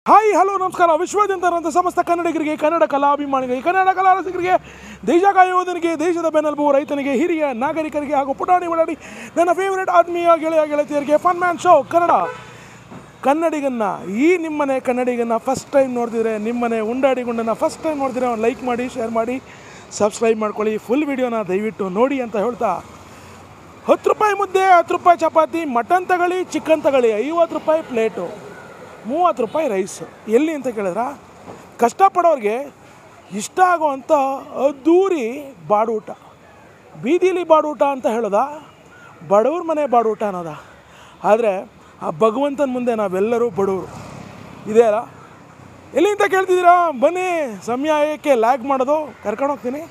Hi hello ನಮಸ್ಕಾರ ವಿಶ್ವಾದ್ಯಂತ ಸಮಸ್ತ ಕನ್ನಡಿಗರಿಗೆ ಕನ್ನಡ ಕಲಾಭಿಮಾನಿಗಳಿಗೆ ಕನ್ನಡ ಕಲಾ ರಸಿಕರಿಗೆ ದೇಶ ಕಾಯುವುದನಿಗೆ ದೇಶದ ಬೆನ್ನೆಲುಬು ರೈತನಿಗೆ ಹಿರಿಯ ನಾಗರಿಕರಿಗೆ ಹಾಗೂ ಪುಟಾಣಿ ಒಡಾಡಿ ನನ್ನ ಫೇವರೇಟ್ ಆತ್ಮೀಯ ಗೆಳೆಯ ಗೆಳತಿಯರಿಗೆ ಫನ್ ಮ್ಯಾನ್ ಶೋ ಕನ್ನಡ ಕನ್ನಡಿಗನ್ನ ಈ ನಿಮ್ಮನೆ ಕನ್ನಡಿಗನ್ನ ಫಸ್ಟ್ ಟೈಮ್ ನೋಡ್ತಿದ್ರೆ ನಿಮ್ಮನೆ ಉಂಡಾಡಿ ಗುಂಡನ್ನ ಫಸ್ಟ್ ಟೈಮ್ ನೋಡ್ತಿದ್ರೆ ಅವ್ನು ಲೈಕ್ ಮಾಡಿ ಶೇರ್ ಮಾಡಿ ಸಬ್ಸ್ಕ್ರೈಬ್ ಮಾಡ್ಕೊಳ್ಳಿ ಫುಲ್ ವಿಡಿಯೋನ ದಯವಿಟ್ಟು ನೋಡಿ ಅಂತ ಹೇಳ್ತಾ ಹತ್ತು ರೂಪಾಯಿ ಮುದ್ದೆ ಹತ್ತು ರೂಪಾಯಿ ಚಪಾತಿ ಮಟನ್ ತಗೊಳ್ಳಿ ಚಿಕನ್ ತಗೊಳ್ಳಿ ಐವತ್ತು ರೂಪಾಯಿ ಪ್ಲೇಟು ಮೂವತ್ತು ರೂಪಾಯಿ ರೈಸ್ ಎಲ್ಲಿ ಅಂತ ಕೇಳಿದ್ರ ಕಷ್ಟಪಡೋರಿಗೆ ಇಷ್ಟ ಆಗುವಂಥ ಅದ್ದೂರಿ ಬಾಡೂಟ ಬೀದಿಲಿ ಬಾಡೂಟ ಅಂತ ಹೇಳೋದ ಬಡವ್ರ ಮನೆ ಬಾಡೂಟ ಅನ್ನೋದ ಆದರೆ ಆ ಭಗವಂತನ ಮುಂದೆ ನಾವೆಲ್ಲರೂ ಬಡವರು ಇದೆ ಅಲ್ಲ ಎಲ್ಲಿ ಅಂತ ಕೇಳ್ತಿದ್ದೀರಾ ಬನ್ನಿ ಸಮಯ ಏಕೆ ಲ್ಯಾಗ್ ಮಾಡೋದು ಕರ್ಕೊಂಡು ಹೋಗ್ತೀನಿ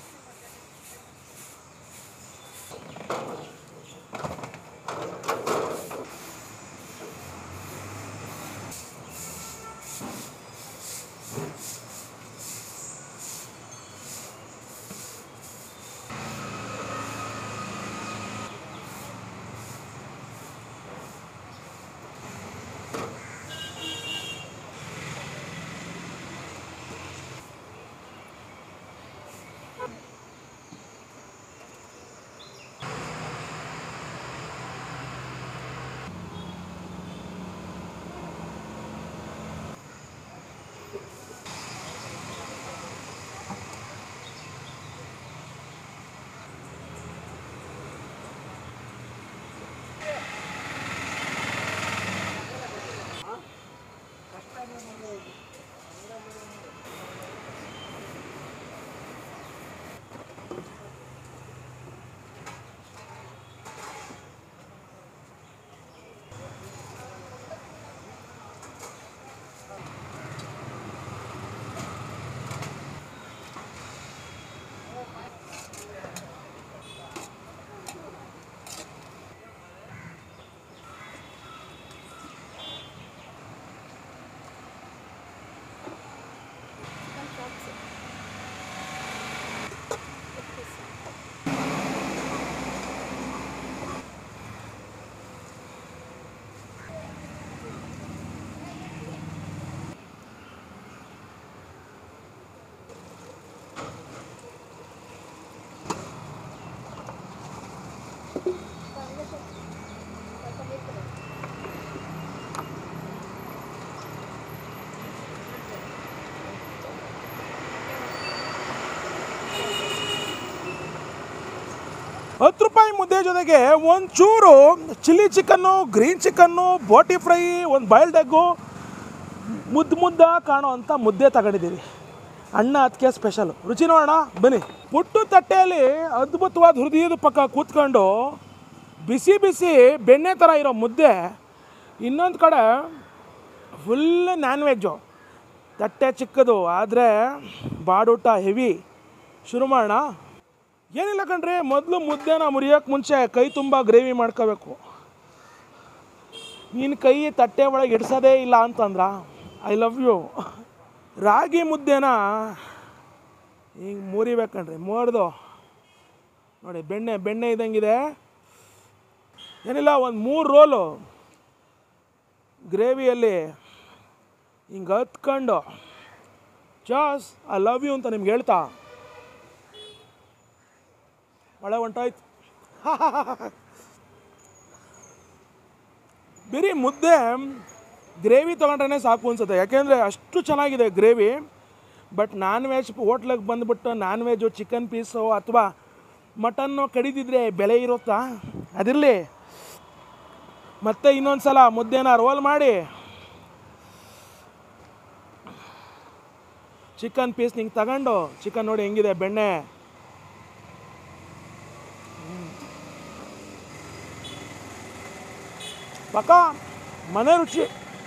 ಹತ್ತು ರೂಪಾಯಿ ಮುದ್ದೆ ಜೊತೆಗೆ ಒಂಚೂರು ಚಿಲ್ಲಿ ಚಿಕನ್ನು ಗ್ರೀನ್ ಚಿಕನ್ನು ಬೋಟಿ ಫ್ರೈ ಒಂದು ಬಾಯ್ಲ್ಡ್ ಎಗ್ಗು ಮುದ್ದು ಮುದ್ದ ಕಾಣೋ ಅಂಥ ಮುದ್ದೆ ತಗೊಂಡಿದ್ದೀವಿ ಅಣ್ಣ ಅದಕ್ಕೆ ಸ್ಪೆಷಲ್ ರುಚಿ ನೋಡೋಣ ಬನ್ನಿ ಪುಟ್ಟು ತಟ್ಟೆಯಲ್ಲಿ ಅದ್ಭುತವಾದ ಹೃದಯದ ಪಕ್ಕ ಕೂತ್ಕೊಂಡು ಬಿಸಿ ಬಿಸಿ ಬೆಣ್ಣೆ ಥರ ಇರೋ ಮುದ್ದೆ ಇನ್ನೊಂದು ಕಡೆ ಫುಲ್ ನಾನ್ ವೆಜ್ಜು ತಟ್ಟೆ ಚಿಕ್ಕದು ಆದರೆ ಬಾಡೂಟ ಹೆವಿ ಶುರು ಮಾಡೋಣ ಏನಿಲ್ಲ ಕಣ್ರಿ ಮೊದಲು ಮುದ್ದೆನ ಮುರಿಯೋಕ್ಕೆ ಮುಂಚೆ ಕೈ ತುಂಬ ಗ್ರೇವಿ ಮಾಡ್ಕೋಬೇಕು ನೀನು ಕೈ ತಟ್ಟೆ ಒಳಗೆ ಇಡ್ಸೋದೇ ಇಲ್ಲ ಅಂತಂದ್ರ ಐ ಲವ್ ಯು ರಾಗಿ ಮುದ್ದೆನ ಹಿಂಗೆ ಮುರಿಬೇಕು ಕಣ್ರಿ ಮುರಿದು ನೋಡಿ ಬೆಣ್ಣೆ ಬೆಣ್ಣೆ ಇದ್ದಂಗಿದೆ ಏನಿಲ್ಲ ಒಂದು ಮೂರು ರೋಲು ಗ್ರೇವಿಯಲ್ಲಿ ಹಿಂಗೆ ಹತ್ಕೊಂಡು ಜಾಸ್ ಐ ಲವ್ ಯು ಅಂತ ನಿಮ್ಗೆ ಹೇಳ್ತಾ ಮಳೆ ಹೊಂಟೋಯ್ತು ಬರೀ ಮುದ್ದೆ ಗ್ರೇವಿ ತೊಗೊಂಡ್ರೆ ಸಾಕು ಅನ್ಸುತ್ತೆ ಯಾಕೆಂದರೆ ಅಷ್ಟು ಚೆನ್ನಾಗಿದೆ ಗ್ರೇವಿ ಬಟ್ ನಾನ್ ವೆಜ್ ಹೋಟ್ಲಿಗೆ ಬಂದುಬಿಟ್ಟು ನಾನ್ ವೆಜ್ಜು ಚಿಕನ್ ಪೀಸು ಅಥವಾ ಮಟನ್ನು ಕಡಿದಿದ್ರೆ ಬೆಲೆ ಇರುತ್ತಾ ಅದಿರಲಿ ಮತ್ತೆ ಇನ್ನೊಂದು ಸಲ ಮುದ್ದೆನ ರೋಲ್ ಮಾಡಿ ಚಿಕನ್ ಪೀಸ್ ನಿಂಗೆ ತಗೊಂಡು ಚಿಕನ್ ನೋಡಿ ಹೆಂಗಿದೆ ಬೆಣ್ಣೆ ಪಕ್ಕ ಮನೆ ರುಚಿ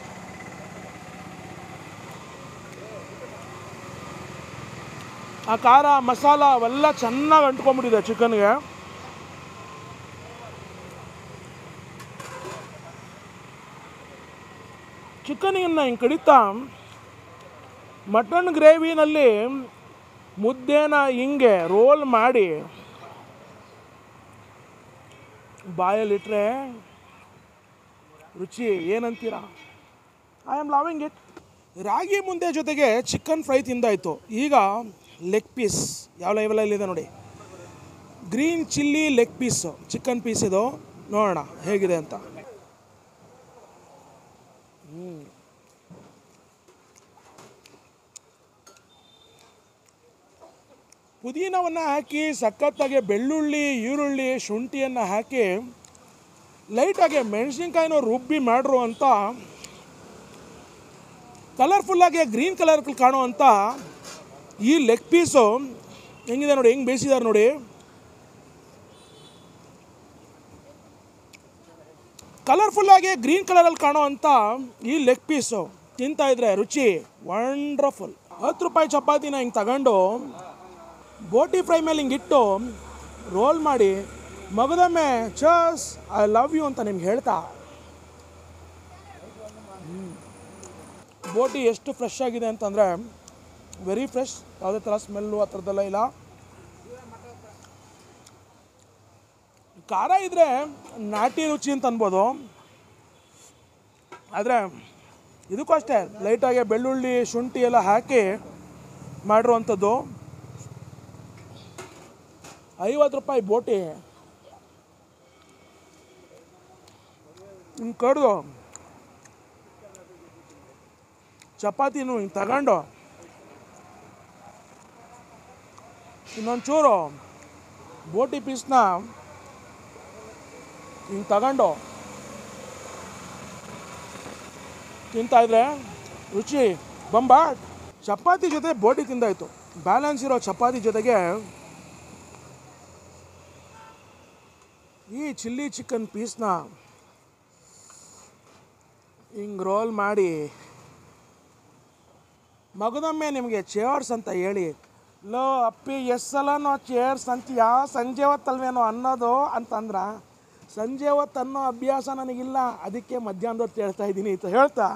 ಆ ಖಾರ ಮಸಾಲ ಅವೆಲ್ಲ ಚೆನ್ನಾಗಿ ಅಂಟ್ಕೊಂಡ್ಬಿಟ್ಟಿದೆ ಚಿಕನ್ಗೆ ಚಿಕನಿಯನ್ನು ಹಿಂಗೆ ಕಡಿತಾ ಮಟನ್ ಗ್ರೇವಿನಲ್ಲಿ ಮುದ್ದೆನ ಹಿಂಗೆ ರೋಲ್ ಮಾಡಿ ಬಾಯಲ್ಲಿಟ್ಟರೆ ರುಚಿ ಏನಂತೀರಾ ಐ ಆಮ್ ಲವಿಂಗ್ ಇಟ್ ರಾಗಿ ಮುದ್ದೆ ಜೊತೆಗೆ ಚಿಕನ್ ಫ್ರೈ ತಿಂದಾಯಿತು ಈಗ ಲೆಗ್ ಪೀಸ್ ಯಾವ ಲೆವೆಲಲ್ಲಿದೆ ನೋಡಿ green chilli leg piece chicken piece ಇದು ನೋಡೋಣ ಹೇಗಿದೆ ಅಂತ ಹ್ಮ್. ಪುದೀನವನ್ನು ಹಾಕಿ ಸಖತ್ತಾಗಿ ಬೆಳ್ಳುಳ್ಳಿ ಈರುಳ್ಳಿ ಶುಂಠಿಯನ್ನು ಹಾಕಿ ಲೈಟಾಗಿ ಮೆಣಸಿನ್ಕಾಯಿನೂ ರುಬ್ಬಿ ಮಾಡ್ರು ಅಂತ ಕಲರ್ಫುಲ್ಲಾಗಿ ಗ್ರೀನ್ ಕಲರ್ ಕಾಣುವಂಥ ಈ ಲೆಗ್ ಪೀಸು ಹೆಂಗಿದೆ ನೋಡಿ ಹೆಂಗೆ ಬೇಯಿಸಿದ್ದಾರೆ ನೋಡಿ ಕಲರ್ಫುಲ್ಲಾಗಿ ಗ್ರೀನ್ ಕಲರಲ್ಲಿ ಕಾಣುವಂಥ ಈ ಲೆಗ್ ಪೀಸು ತಿಂತಾ ಇದ್ರೆ ರುಚಿ ವಂಡ್ರಫುಲ್ ಹತ್ತು ರೂಪಾಯಿ ಚಪಾತಿನ ಹಿಂಗೆ ತಗೊಂಡು ಬೋಟಿ ಫ್ರೈ ಮೇಲೆ ಹಿಂಗೆ ಇಟ್ಟು ರೋಲ್ ಮಾಡಿ ಮಗದೊಮ್ಮೆ ಚಸ್ ಐ ಲವ್ ಯು ಅಂತ ನಿಮ್ಗೆ ಹೇಳ್ತಾ ಹ್ಮ್. ಬೋಟಿ ಎಷ್ಟು ಫ್ರೆಶ್ ಆಗಿದೆ ಅಂತಂದರೆ ವೆರಿ ಫ್ರೆಶ್ ಯಾವುದೇ ಥರ ಸ್ಮೆಲ್ಲು ಆ ಥರದ್ದೆಲ್ಲ ಇಲ್ಲ ಖಾರ ಇದ್ದರೆ ನಾಟಿ ರುಚಿ ಅಂತ ಅನ್ಬೋದು ಆದರೆ ಇದಕ್ಕೂ ಅಷ್ಟೇ ಲೈಟಾಗಿ ಬೆಳ್ಳುಳ್ಳಿ ಶುಂಠಿ ಎಲ್ಲ ಹಾಕಿ ಮಾಡಿರುವಂಥದ್ದು ಐವತ್ತು ರೂಪಾಯಿ ಬೋಟಿ ಹಿಂಗೆ ಕಡ್ದು ಚಪಾತಿನೂ ಹಿಂಗೆ ತಗೊಂಡು ಇನ್ನೊಂಚೂರು ಬೋಟಿ ಪೀಸ್ನ ಹಿಂಗೆ ತಗೊಂಡು ತಿಂತಾ ಇದ್ರೆ ರುಚಿ ಬಂಬಾಟ್ ಚಪಾತಿ ಜೊತೆ ಬೋಟಿ ತಿಂದಾಯ್ತು ಬ್ಯಾಲೆನ್ಸ್ ಇರೋ ಚಪಾತಿ ಜೊತೆಗೆ ಈ ಚಿಲ್ಲಿ ಚಿಕನ್ ಪೀಸ್ನ ಹಿಂಗೆ ರೋಲ್ ಮಾಡಿ ಮಗದೊಮ್ಮೆ ನಿಮಗೆ ಚೇರ್ಸ್ ಅಂತ ಹೇಳಿ ಲೋ ಅಪ್ಪಿ ಎಷ್ಟು ಸಲನೋ ಚೇರ್ಸ್ ಅಂತೀಯಾ ಸಂಜೆ ಹೊತ್ತಲ್ವೇನೋ ಅನ್ನೋದು ಅಂತಂದ್ರ ಸಂಜೆ ಹೊತ್ತು ಅನ್ನೋ ಅಭ್ಯಾಸ ನನಗಿಲ್ಲ ಅದಕ್ಕೆ ಮಧ್ಯಾಹ್ನದ ಹೊತ್ತು ಹೇಳ್ತಾ ಇದ್ದೀನಿ ಅಂತ ಹೇಳ್ತಾ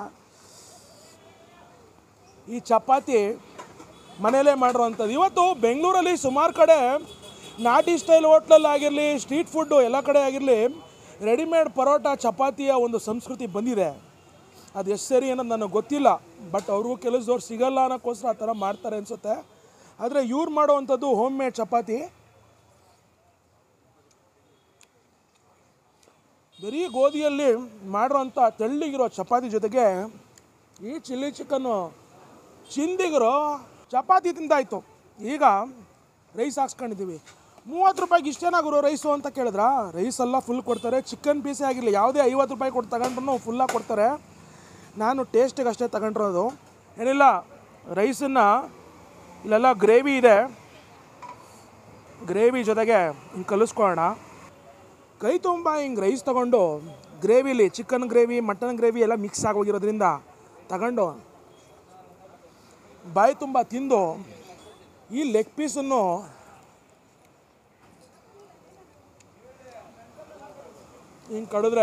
ಈ ಚಪಾತಿ ಮನೇಲೇ ಮಾಡಿರುವಂಥದ್ದು ಇವತ್ತು ಬೆಂಗಳೂರಲ್ಲಿ ಸುಮಾರು ಕಡೆ ನಾಟಿ ಸ್ಟೈಲ್ ಹೋಟ್ಲಲ್ಲಿ ಆಗಿರಲಿ ಸ್ಟ್ರೀಟ್ ಫುಡ್ಡು ಎಲ್ಲ ಕಡೆ ಆಗಿರಲಿ ರೆಡಿಮೇಡ್ ಪರೋಟ ಚಪಾತಿಯ ಒಂದು ಸಂಸ್ಕೃತಿ ಬಂದಿದೆ ಅದು ಎಷ್ಟು ಸರಿ ಅನ್ನೋದು ನನಗೆ ಗೊತ್ತಿಲ್ಲ ಬಟ್ ಅವ್ರಿಗೂ ಕೆಲಸದವ್ರು ಸಿಗಲ್ಲ ಅನ್ನೋಕ್ಕೋಸ್ಕರ ಆ ಥರ ಮಾಡ್ತಾರೆ ಅನಿಸುತ್ತೆ ಆದರೆ ಇವ್ರು ಮಾಡುವಂಥದ್ದು ಹೋಮ್ ಮೇಡ್ ಚಪಾತಿ ಬರೀ ಗೋಧಿಯಲ್ಲಿ ಮಾಡಿರೋಂಥ ತೆಳ್ಳಿಗಿರೋ ಚಪಾತಿ ಜೊತೆಗೆ ಈ ಚಿಲ್ಲಿ ಚಿಕನ್ನು ಚಿಂದಿಗರು ಚಪಾತಿ ತಿಂದಾಯ್ತು ಈಗ ರೈಸ್ ಹಾಕ್ಸ್ಕೊಂಡಿದ್ದೀವಿ ಮೂವತ್ತು ರೂಪಾಯಿಗೆ ಇಷ್ಟೇನಾ ಗುರು ರೈಸು ಅಂತ ಕೇಳಿದ್ರ ರೈಸ್ ಎಲ್ಲ ಫುಲ್ ಕೊಡ್ತಾರೆ ಚಿಕನ್ ಪೀಸೇ ಆಗಿರಲಿ ಯಾವುದೇ ಐವತ್ತು ರೂಪಾಯಿ ಕೊಟ್ಟು ತಗೊಂಡ್ರು ಫುಲ್ಲಾಗಿ ಕೊಡ್ತಾರೆ ನಾನು ಟೇಸ್ಟಿಗೆ ಅಷ್ಟೇ ತಗೊಂಡಿರೋದು ಏನಿಲ್ಲ ರೈಸನ್ನು ಇಲ್ಲೆಲ್ಲ ಗ್ರೇವಿ ಇದೆ ಗ್ರೇವಿ ಜೊತೆಗೆ ಹಿಂಗೆ ಕಲಿಸ್ಕೊಳ್ಳೋಣ ಕೈ ತುಂಬ ಹಿಂಗೆ ರೈಸ್ ತಗೊಂಡು ಗ್ರೇವಿಲಿ ಚಿಕನ್ ಗ್ರೇವಿ ಮಟನ್ ಗ್ರೇವಿ ಎಲ್ಲ ಮಿಕ್ಸ್ ಆಗೋಗಿರೋದ್ರಿಂದ ತಗೊಂಡು ಬಾಯಿ ತುಂಬ ತಿಂದು ಈ ಲೆಗ್ ಪೀಸನ್ನು ಹಿಂಗೆ ಕಡಿದ್ರೆ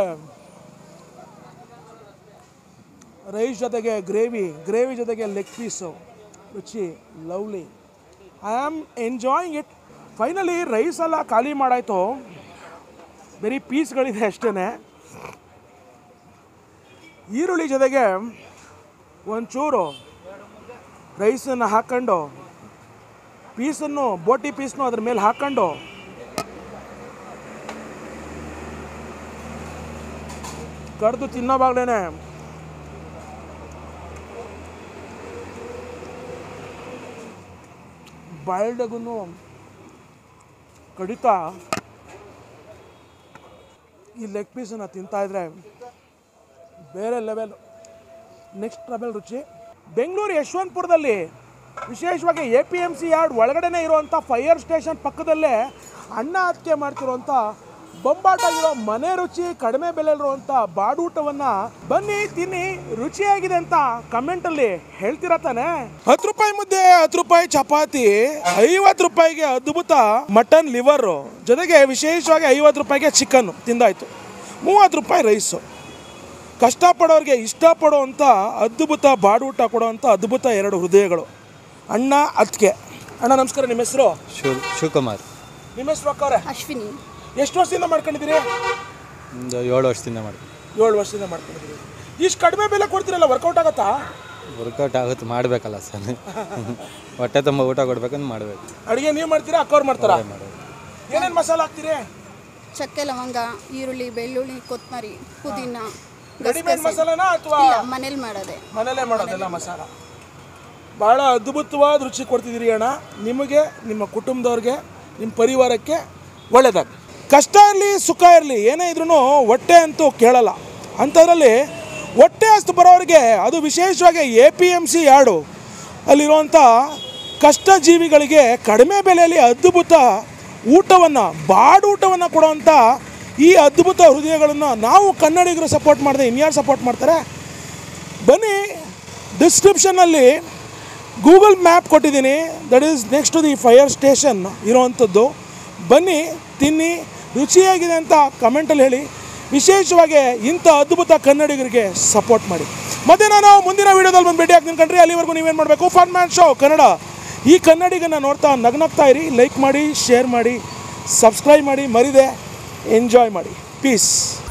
ರೈಸ್ ಜೊತೆಗೆ ಗ್ರೇವಿ ಗ್ರೇವಿ ಜೊತೆಗೆ ಲೆಗ್ ಪೀಸು ರುಚಿ lovely I am enjoying it finally rice ಎಲ್ಲ ಖಾಲಿ ಮಾಡಾಯ್ತು ಬರೀ ಪೀಸ್ಗಳಿದೆ ಅಷ್ಟೇ ಈರುಳ್ಳಿ ಜೊತೆಗೆ ಒಂಚೂರು ರೈಸನ್ನು ಹಾಕ್ಕೊಂಡು ಪೀಸನ್ನು ಬೋಟಿ ಪೀಸ್ನು ಅದ್ರ ಮೇಲೆ ಹಾಕ್ಕೊಂಡು ಕಡ್ದು ತಿನ್ನೋವಾಗ್ಲೇ ಬಾಯ್ಲ್ಡಗೂ ಕಡಿತಾ ಈ ಲೆಗ್ ಪೀಸನ್ನು ತಿಂತಾ ಇದ್ರೆ ಬೇರೆ ಲೆವೆಲ್ ನೆಕ್ಸ್ಟ್ ಲೆವೆಲ್ ರುಚಿ ಬೆಂಗಳೂರು ಯಶವಂತಪುರದಲ್ಲಿ ವಿಶೇಷವಾಗಿ A P M C yard ಒಳಗಡೆನೇ ಇರುವಂಥ ಫೈರ್ ಸ್ಟೇಷನ್ ಪಕ್ಕದಲ್ಲೇ ಅನ್ನ ಹತ್ತಿಗೆ ಮಾಡ್ತಿರುವಂಥ ಬೊಂಬಾಟಾಗಿರೋ ಮನೆ ರುಚಿ ಕಡಿಮೆ ಬೆಲೆಲಿರುವಂಥ ಬಾಡೂಟವನ್ನು ಬನ್ನಿ ತಿನ್ನಿ ರುಚಿಯಾಗಿದೆ ಅಂತ ಕಮೆಂಟಲ್ಲಿ ಹೇಳ್ತೀರಾ ತಾನೆ ಹತ್ತು ರೂಪಾಯಿ ಮುದ್ದೆ ಹತ್ತು ರೂಪಾಯಿ ಚಪಾತಿ ಐವತ್ತು ರೂಪಾಯಿಗೆ ಅದ್ಭುತ ಮಟನ್ ಲಿವರ್ ಜೊತೆಗೆ ವಿಶೇಷವಾಗಿ ಐವತ್ತು ರೂಪಾಯಿಗೆ ಚಿಕನ್ ತಿಂದಾಯ್ತು ಮೂವತ್ತು ರೂಪಾಯಿ ರೈಸು ಕಷ್ಟಪಡೋರಿಗೆ ಇಷ್ಟಪಡುವಂಥ ಅದ್ಭುತ ಬಾಡೂಟ ಕೊಡುವಂಥ ಅದ್ಭುತ ಎರಡು ಹೃದಯಗಳು ಅಣ್ಣ ಅತ್ತಿಗೆ ಅಣ್ಣ ನಮಸ್ಕಾರ ನಿಮ್ಮ ಹೆಸರು ಶಿವ್ ಶಿವಕುಮಾರ್ ನಿಮ್ಮ ಹೆಸರು ಅಕ್ಕವ್ರೆ ಅಶ್ವಿನಿ ಎಷ್ಟು ವರ್ಷದಿಂದ ಮಾಡ್ಕೊಂಡಿದ್ದೀರಿ ಒಂದು ಏಳು ವರ್ಷದಿಂದ ಮಾಡಿ ಏಳು ವರ್ಷದಿಂದ ಮಾಡ್ಕೊಂಡಿದ್ದೀರಿ ಇಷ್ಟು ಕಡಿಮೆ ಬೆಲೆ ಕೊಡ್ತೀರಲ್ಲ ವರ್ಕೌಟ್ ಆಗತ್ತಾ ವರ್ಕೌಟ್ ಆಗುತ್ತೆ ಮಾಡಬೇಕಲ್ಲ ಸರ್ ಹೊಟ್ಟೆ ತುಂಬ ಊಟ ಕೊಡ್ಬೇಕಂತ ಮಾಡಬೇಕು ಅಡುಗೆ ನೀವು ಮಾಡ್ತೀರಾ ಅಕ್ಕವ್ರು ಮಾಡ್ತಾರಾ ಏನೇನು ಮಸಾಲ ಹಾಕ್ತೀರಿ ಚಕ್ಕೆ ಲವಂಗ ಈರುಳ್ಳಿ ಬೆಳ್ಳುಳ್ಳಿ ಕೊತ್ತಂಬರಿ ಪುದೀನ ರೆಡಿಮೇಡ್ ಮಸಾಲನ ಅಥವಾ ಇಲ್ಲ ಮನೇಲಿ ಮಾಡೋದೆ ಮನೇಲೇ ಮಾಡೋದೆಲ್ಲ ಮಸಾಲ ಭಾಳ ಅದ್ಭುತವಾದ ರುಚಿ ಕೊಡ್ತಿದ್ದೀರಿ ಅಣ್ಣ ನಿಮಗೆ ನಿಮ್ಮ ಕುಟುಂಬದವ್ರಿಗೆ ನಿಮ್ಮ ಪರಿವಾರಕ್ಕೆ ಒಳ್ಳೆಯದಾಗ ಕಷ್ಟ ಇರಲಿ ಸುಖ ಇರಲಿ ಏನೇ ಇದ್ರೂ ಹೊಟ್ಟೆ ಅಂತೂ ಕೇಳಲ್ಲ ಅಂಥದ್ರಲ್ಲಿ ಹೊಟ್ಟೆ ಅಷ್ಟು ಬರೋರಿಗೆ ಅದು ವಿಶೇಷವಾಗಿ A P M C yard ಅಲ್ಲಿರುವಂಥ ಕಷ್ಟ ಜೀವಿಗಳಿಗೆ ಕಡಿಮೆ ಬೆಲೆಯಲ್ಲಿ ಅದ್ಭುತ ಊಟವನ್ನು ಬಾಡೂಟವನ್ನು ಕೊಡುವಂಥ ಈ ಅದ್ಭುತ ಹೃದಯಗಳನ್ನು ನಾವು ಕನ್ನಡಿಗರು ಸಪೋರ್ಟ್ ಮಾಡಿದೆ ಇನ್ಯಾರು ಸಪೋರ್ಟ್ ಮಾಡ್ತಾರೆ ಬನ್ನಿ ಡಿಸ್ಕ್ರಿಪ್ಷನಲ್ಲಿ ಗೂಗಲ್ ಮ್ಯಾಪ್ ಕೊಟ್ಟಿದ್ದೀನಿ that is next to the fire station ಇರೋವಂಥದ್ದು ಬನ್ನಿ ತಿನ್ನಿ ರುಚಿಯಾಗಿದೆ ಅಂತ ಕಮೆಂಟಲ್ಲಿ ಹೇಳಿ ವಿಶೇಷವಾಗಿ ಇಂಥ ಅದ್ಭುತ ಕನ್ನಡಿಗರಿಗೆ ಸಪೋರ್ಟ್ ಮಾಡಿ ಮತ್ತೆ ನಾನು ಮುಂದಿನ ವೀಡಿಯೋದಲ್ಲಿ ಬಂದು ಭೇಟಿ ಆಗ್ತೀನಿ ಕಣ್ರಿ ಅಲ್ಲಿವರೆಗೂ ನೀವೇನು ಮಾಡಬೇಕು ಫನ್ ಮ್ಯಾನ್ ಶೋ ಕನ್ನಡ ಈ ಕನ್ನಡಿಗನ ನೋಡ್ತಾ ನಗ್ನಗ್ತಾ ಇರಿ ಲೈಕ್ ಮಾಡಿ ಶೇರ್ ಮಾಡಿ ಸಬ್ಸ್ಕ್ರೈಬ್ ಮಾಡಿ ಮರಿದೆ ಎಂಜಾಯ್ ಮಾಡಿ ಪೀಸ್